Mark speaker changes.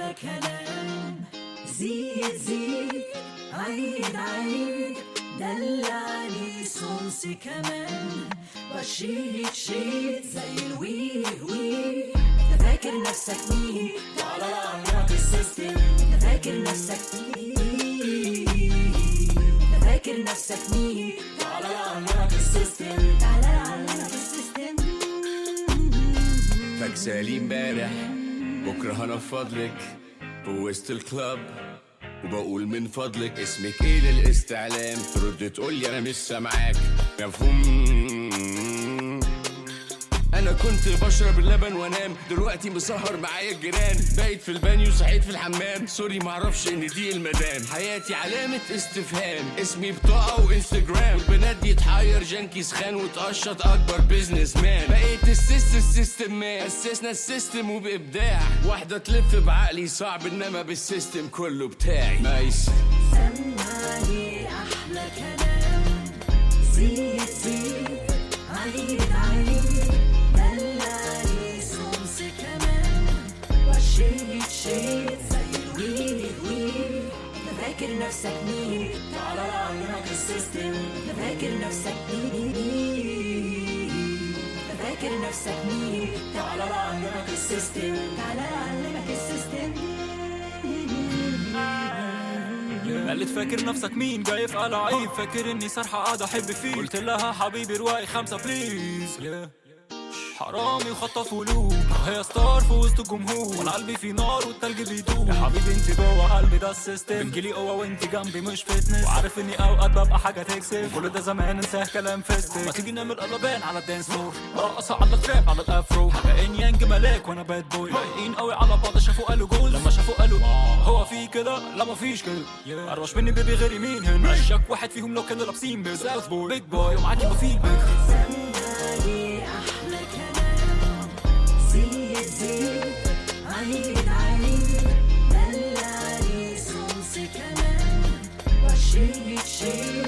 Speaker 1: أحلى كلام زيد زيد عيد عيد دلعني صوصي كمان بشيت شيت زي الوي وي انت فاكر نفسك مين تعالى لعنك السيستم انت فاكر نفسك مين انت فاكر نفسك مين تعالى لعنك السيستم تعالى لعنك السيستم
Speaker 2: فاكسالي امبارح بكره هنفض لك في وسط الكلاب وبقول من فضلك اسمك ايه للاستعلام ترد تقول لي انا مش سامعاك مفهوم انا كنت بشرب اللبن وانام دلوقتي مسهر معايا الجيران بايت في البانيو صحيت في الحمام سوري معرفش ان دي المدام حياتي علامة استفهام اسمي بطاقة وانستجرام البنات دي تحير جانكي سخان وتقشط اكبر بيزنس مان بقيت السيستم السيستم مان اسسنا السيستم وبابداع واحدة تلف بعقلي صعب انما بالسيستم كله بتاعي نايس
Speaker 1: سمعني أحلى كلام زيد زيد عيد عيد دلعني صوصي كمان وشيت شيت زي الوي وي انت فاكر نفسك مين تعالى لعنك السيستم انت فاكر نفسك مين انت فاكر نفسك مين تعالى لعنك السيستم تعالى لعنك السيستم
Speaker 3: قالت فاكر نفسك مين جاي في لعيب فاكر اني سرحة قاعدة احب فيك قلت لها حبيبي رواقي خمسة بليز حرامي وخطف قلوب هي ستار في وسط الجمهور وانا قلبي في نار والتلج بيدوب يا حبيبي انت جوه قلبي ده السيستم بتجيلي قوه وانت جنبي مش فتنس وعارف اني اوقات ببقى حاجه تكسب كل ده زمان انساه كلام فيستك ما تيجي نعمل قلبان على الدانس فلور رقص على التراب على الافرو كاني يانج ملاك وانا باد بوي لايقين قوي على بعض شافوا قالوا جول لما شافوا قالوا هو في كده لا ما فيش كده اروش مني بيبي غيري مين هنا شك واحد فيهم لو كانوا لابسين بيض ساوث بوي بيج بوي ومعاكي ما فيك بيج
Speaker 1: سمعني أحلى كلام زيد زيد عيد عيد دلعني صوصي كمان وشيت شيت